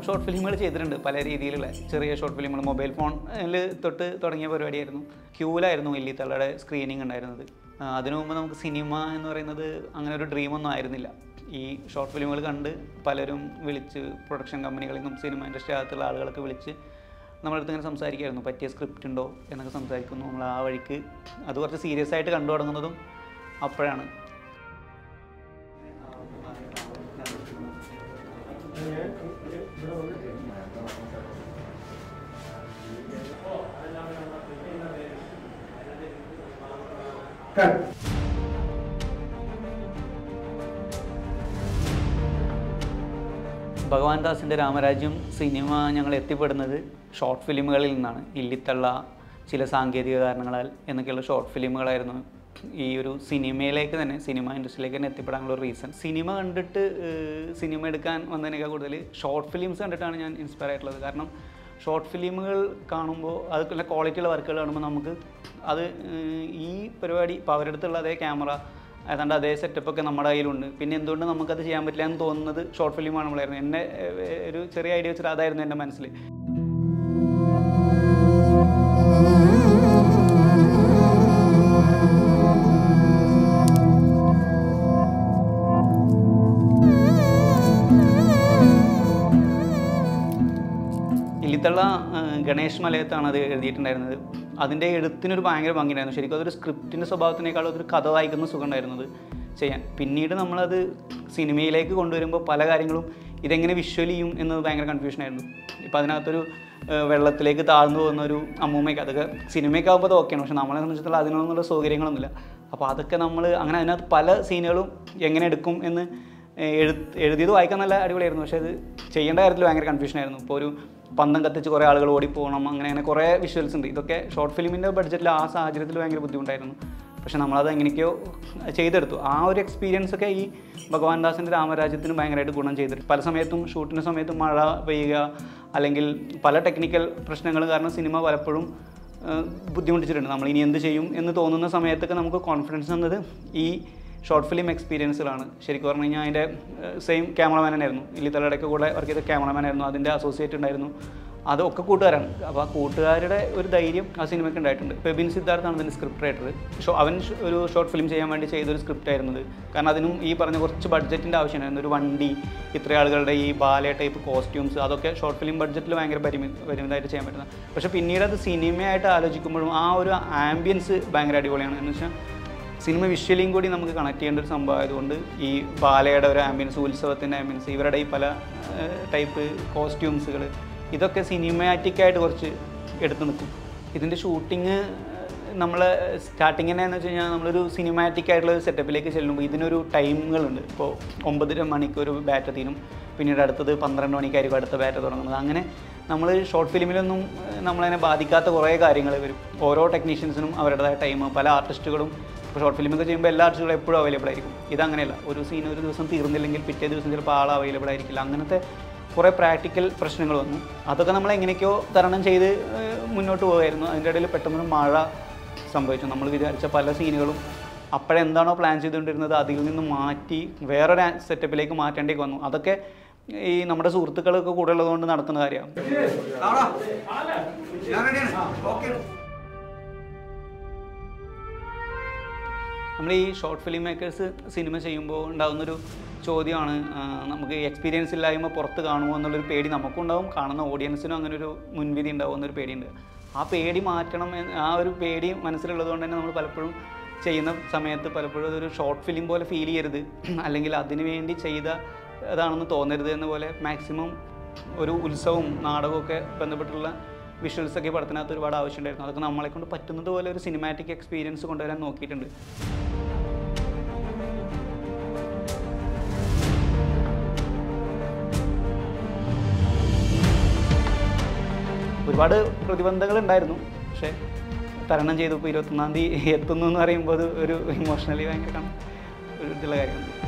short ഫിലിമുകൾ ചെയ്തിട്ടുണ്ട് പല രീതിയിലുള്ള ചെറിയ ഷോർട്ട് ഫിലിമുകൾ മൊബൈൽ ഫോണിൽ തൊട്ട് തുടങ്ങിയ പരിപാടിയായിരുന്നു ക്യൂലായിരുന്നു ഇല്ലിത്തള്ളയുടെ സ്ക്രീനിങ് ഉണ്ടായിരുന്നത് ആ, അതിനു മുമ്പ് നമുക്ക് സിനിമ എന്ന് പറയുന്നത് അങ്ങനെ ഒരു ഡ്രീമൊന്നും ആയിരുന്നില്ല ഈ ഷോർട്ട് ഫിലിമുകൾ കണ്ട് പലരും വിളിച്ച് പ്രൊഡക്ഷൻ കമ്പനികളിൽ നിന്നും സിനിമ ഇൻഡസ്ട്രി അകത്തുള്ള ആളുകളൊക്കെ വിളിച്ച് നമ്മളടുത്ത് ഇങ്ങനെ സംസാരിക്കുമായിരുന്നു പറ്റിയ സ്ക്രിപ്റ്റ് ഉണ്ടോ എന്നൊക്കെ സംസാരിക്കുന്നു നമ്മൾ ആ വഴിക്ക് അത് കുറച്ച് സീരിയസ് ആയിട്ട് കണ്ടു തുടങ്ങുന്നതും അപ്പോഴാണ് ഭഗവാൻ ദാസിൻ്റെ രാമരാജ്യം സിനിമ ഞങ്ങൾ എത്തിപ്പെടുന്നത് ഷോർട്ട് ഫിലിമുകളിൽ നിന്നാണ് ഇല്ലിത്തള്ള ചില സാങ്കേതിക കാരണങ്ങളാൽ എന്നൊക്കെയുള്ള ഷോർട്ട് ഫിലിമുകളായിരുന്നു ഈ ഒരു സിനിമയിലേക്ക് തന്നെ സിനിമ ഇൻഡസ്ട്രിയിലേക്ക് തന്നെ എത്തിപ്പെടാനുള്ള ഒരു റീസൺ സിനിമ കണ്ടിട്ട് ഏഹ്, സിനിമ എടുക്കാൻ വന്നതിനേക്കാൾ കൂടുതൽ ഷോർട്ട് ഫിലിംസ് കണ്ടിട്ടാണ് ഞാൻ ഇൻസ്പയർ ആയിട്ടുള്ളത് കാരണം ഷോർട്ട് ഫിലിമുകൾ കാണുമ്പോൾ അതുപോലെ ക്വാളിറ്റിയുള്ള വർക്കുകൾ കാണുമ്പോൾ നമുക്ക് അത് ഏഹ്, ഈ പരിപാടി ഇപ്പോൾ അവരുടെ അടുത്തുള്ള അതേ ക്യാമറ ഏതാണ്ട് അതേ സെറ്റപ്പൊക്കെ നമ്മുടെ കയ്യിലുണ്ട് പിന്നെ എന്തുകൊണ്ട് നമുക്കത് ചെയ്യാൻ പറ്റില്ല എന്ന് തോന്നുന്നത് ഷോർട്ട് ഫിലിം കാണുമ്പോഴായിരുന്നു എന്നെ ഏഹ്, ഒരു ചെറിയ ഐഡിയ വെച്ചിട്ട് അതായിരുന്നു എൻ്റെ മനസ്സിൽ ഇല്ലിത്തള്ള ആ, ഗണേഷ് മലയത്താണ് അത് എഴുതിയിട്ടുണ്ടായിരുന്നത് അതിൻ്റെ എഴുത്തിനൊരു ഭയങ്കര ഭംഗിയുണ്ടായിരുന്നു ശരിക്കും അതൊരു സ്ക്രിപ്റ്റിൻ്റെ സ്വഭാവത്തിനേക്കാളും അതൊരു കഥ വായിക്കുന്ന സുഖം ഉണ്ടായിരുന്നത് ചെയ്യാൻ പിന്നീട് നമ്മളത് സിനിമയിലേക്ക് കൊണ്ടുവരുമ്പോൾ പല കാര്യങ്ങളും ഇതെങ്ങനെ വിഷ്വൽ ചെയ്യും എന്നത് ഭയങ്കര കൺഫ്യൂഷനായിരുന്നു ഇപ്പോൾ അതിനകത്തൊരു ആ, വെള്ളത്തിലേക്ക് താഴ്ന്നു പോകുന്ന ഒരു അമ്മൂമ്മയ്ക്ക് അതൊക്കെ സിനിമയൊക്കെ ആകുമ്പോൾ അത് ഓക്കെയാണ് പക്ഷെ നമ്മളെ സംബന്ധിച്ചിടത്തോളം അതിനൊന്നുള്ള സൗകര്യങ്ങളൊന്നുമില്ല അപ്പോൾ അതൊക്കെ നമ്മൾ അങ്ങനെ അതിനകത്ത് പല സീനുകളും എങ്ങനെ എടുക്കും എന്ന് എഴുത്ത് എഴുതിയത് വായിക്കാൻ നല്ല അടിപൊളിയായിരുന്നു പക്ഷേ അത് ചെയ്യേണ്ട കാര്യത്തിൽ ഭയങ്കര കൺഫ്യൂഷനായിരുന്നു ഇപ്പോൾ ഒരു പന്തം കത്തിച്ച് കുറേ ആളുകൾ ഓടിപ്പോകണം അങ്ങനെ അങ്ങനെ കുറേ വിഷ്വൽസ് ഉണ്ട് ഇതൊക്കെ ഷോർട്ട് ഫിലിമിൻ്റെ ബഡ്ജറ്റിൽ ആ സാഹചര്യത്തിൽ ഭയങ്കര ബുദ്ധിമുട്ടായിരുന്നു പക്ഷെ നമ്മളത് എങ്ങനെയൊക്കെയോ ചെയ്തെടുത്തു ആ ഒരു എക്സ്പീരിയൻസ് ഒക്കെ ഈ ഭഗവാൻ ദാസിൻ്റെ രാമരാജ്യത്തിന് ഭയങ്കരമായിട്ട് ഗുണം ചെയ്തിട്ടുണ്ട് പല സമയത്തും ഷൂട്ടിൻ്റെ സമയത്തും മഴ പെയ്യുക അല്ലെങ്കിൽ പല ടെക്നിക്കൽ പ്രശ്നങ്ങൾ കാരണം സിനിമ പലപ്പോഴും ഏഹ്, ബുദ്ധിമുട്ടിച്ചിട്ടുണ്ട് നമ്മൾ ഇനി എന്ത് ചെയ്യും എന്ന് തോന്നുന്ന സമയത്തൊക്കെ നമുക്ക് കോൺഫിഡൻസ് എന്നത് ഈ ഷോർട്ട് ഫിലിം എക്സ്പീരിയൻസിലാണ് ശരിക്കും പറഞ്ഞു കഴിഞ്ഞാൽ അതിൻ്റെ സെയിം ക്യാമറമാൻ തന്നെയായിരുന്നു ഇല്ലിത്തലയുടെയൊക്കെ കൂടെ വർക്ക് ചെയ്ത ക്യാമറമാൻ ആയിരുന്നു അതിൻ്റെ അസോസിയേറ്റ് ഉണ്ടായിരുന്നു അതൊക്കെ കൂട്ടുകാരാണ് അപ്പോൾ ആ കൂട്ടുകാരുടെ ഒരു ധൈര്യം ആ സിനിമയ്ക്ക് ഉണ്ടായിട്ടുണ്ട് പെബിൻ സിദ്ധാർത്ഥാണ് അതിൻ്റെ സ്ക്രിപ്റ്റ് റൈറ്റർ ഷോ അവൻ ഷ് ഒരു ഷോർട്ട് ഫിലിം ചെയ്യാൻ വേണ്ടി ചെയ്തൊരു സ്ക്രിപ്റ്റ് ആയിരുന്നത് കാരണം അതിനും ഈ പറഞ്ഞ കുറച്ച് ബഡ്ജറ്റിൻ്റെ ആവശ്യമായിരുന്നു ഒരു വണ്ടി ഇത്ര ആളുകളുടെ ഈ ബാല ടൈപ്പ് കോസ്റ്റ്യൂംസ് അതൊക്കെ ഷോർട്ട് ഫിലിം ബഡ്ജറ്റിൽ ഭയങ്കര പരിമി പരിമിതമായിട്ട് ചെയ്യാൻ പറ്റുന്ന പക്ഷേ പിന്നീട് അത് സിനിമയായിട്ട് ആലോചിക്കുമ്പോഴും ആ ഒരു ആംബിയൻസ് ഭയങ്കര അടിപൊളിയാണ് എന്ന് വെച്ചാൽ സിനിമ വിഷ്വലിയും കൂടി നമുക്ക് കണക്ട് ചെയ്യേണ്ട ഒരു സംഭവം ആയതുകൊണ്ട് ഈ ബാലയുടെ ഒരു ആംബിയൻസ് ഉത്സവത്തിൻ്റെ ആംബിയൻസ് ഇവരുടെ ഈ പല ടൈപ്പ് കോസ്റ്റ്യൂംസുകൾ ഇതൊക്കെ സിനിമാറ്റിക്കായിട്ട് കുറച്ച് എടുത്തു നിൽക്കും ഇതിൻ്റെ ഷൂട്ടിങ് നമ്മൾ സ്റ്റാർട്ടിങ് തന്നെ എന്ന് വെച്ച് കഴിഞ്ഞാൽ നമ്മളൊരു സിനിമാറ്റിക് ആയിട്ടുള്ള ഒരു സെറ്റപ്പിലേക്ക് ചെല്ലുമ്പോൾ ഇതിനൊരു ടൈമുകളുണ്ട് ഇപ്പോൾ ഒമ്പതര മണിക്ക് ഒരു ബാറ്റ് തീരും പിന്നീട് അടുത്തത് പന്ത്രണ്ട് മണിക്കായിരിക്കും അടുത്ത ബാറ്റ് തുടങ്ങുന്നത് അങ്ങനെ നമ്മൾ ഷോർട്ട് ഫിലിമിലൊന്നും ഏഹ്, നമ്മളതിനെ ബാധിക്കാത്ത കുറേ കാര്യങ്ങൾ വരും ഓരോ ടെക്നീഷ്യൻസിനും അവരുടേതായ ടൈം പല ആർട്ടിസ്റ്റുകളും ഇപ്പോൾ ഷോർട്ട് ഫിലിമൊക്കെ ചെയ്യുമ്പോൾ എല്ലാ ആർട്ടിസ്റ്റുകളും എപ്പോഴും അവൈലബിൾ ആയിരിക്കും ഇതങ്ങനെയല്ല ഒരു സീൻ ഒരു ദിവസം തീർന്നില്ലെങ്കിൽ പിറ്റേ ദിവസം ചിലപ്പോൾ ആൾ അവൈലബിൾ ആയിരിക്കില്ല അങ്ങനത്തെ കുറേ പ്രാക്ടിക്കൽ പ്രശ്നങ്ങൾ വന്നു അതൊക്കെ നമ്മൾ എങ്ങനെയൊക്കെയോ തരണം ചെയ്ത് ഏഹ്, മുന്നോട്ട് പോകുമായിരുന്നു അതിൻ്റെ ഇടയിൽ പെട്ടെന്നൊരു മഴ സംഭവിച്ചു നമ്മൾ വിചാരിച്ച പല സീനുകളും അപ്പോഴെന്താണോ പ്ലാൻ ചെയ്തുകൊണ്ടിരുന്നത് അതിൽ നിന്ന് മാറ്റി വേറൊരു സെറ്റപ്പിലേക്ക് മാറ്റേണ്ടേക്ക് വന്നു അതൊക്കെ ഈ നമ്മുടെ സുഹൃത്തുക്കളൊക്കെ കൂടെ ഉള്ളതുകൊണ്ട് നടക്കുന്ന കാര്യമാണ് നമ്മൾ ഈ ഷോർട്ട് ഫിലിം മേക്കേഴ്സ് സിനിമ ചെയ്യുമ്പോൾ ഉണ്ടാകുന്നൊരു ചോദ്യമാണ് ആ, നമുക്ക് എക്സ്പീരിയൻസ് ഇല്ലായ്മ പുറത്ത് കാണുമോ എന്നുള്ളൊരു പേടി നമുക്കും ഉണ്ടാവും കാണുന്ന ഓഡിയൻസിനും അങ്ങനെ ഒരു മുൻവിധി ഉണ്ടാവും എന്നൊരു പേടിയുണ്ട് ആ പേടി മാറ്റണം എന്ന് ആ ഒരു പേടി മനസ്സിലുള്ളത് കൊണ്ട് തന്നെ നമ്മൾ പലപ്പോഴും ചെയ്യുന്ന സമയത്ത് പലപ്പോഴും അതൊരു ഷോർട്ട് ഫിലിം പോലെ ഫീൽ ചെയ്യരുത് അല്ലെങ്കിൽ അതിനു വേണ്ടി ചെയ്ത അതാണെന്ന് തോന്നരുത് എന്ന പോലെ മാക്സിമം ഒരു ഉത്സവവും നാടകവും ഒക്കെ ബന്ധപ്പെട്ടുള്ള വിഷ്വൽസ് ഒക്കെ ഈ പടത്തിനകത്ത് ഒരുപാട് ആവശ്യമുണ്ടായിരുന്നു അതൊക്കെ നമ്മളെ കൊണ്ട് പറ്റുന്നത് പോലെ ഒരു സിനിമാറ്റിക് എക്സ്പീരിയൻസ് കൊണ്ടുവരാൻ നോക്കിയിട്ടുണ്ട് ഒരുപാട് പ്രതിബന്ധങ്ങൾ ഉണ്ടായിരുന്നു പക്ഷേ തരണം ചെയ്തു ഇപ്പോൾ ഇരുപത്തൊന്നാം തീയതി എത്തുന്നു എന്ന് പറയുമ്പോൾ അത് ഒരു ഇമോഷണലി ഭയങ്കര ഒരു ഇതുള്ള കാര്യമാണ്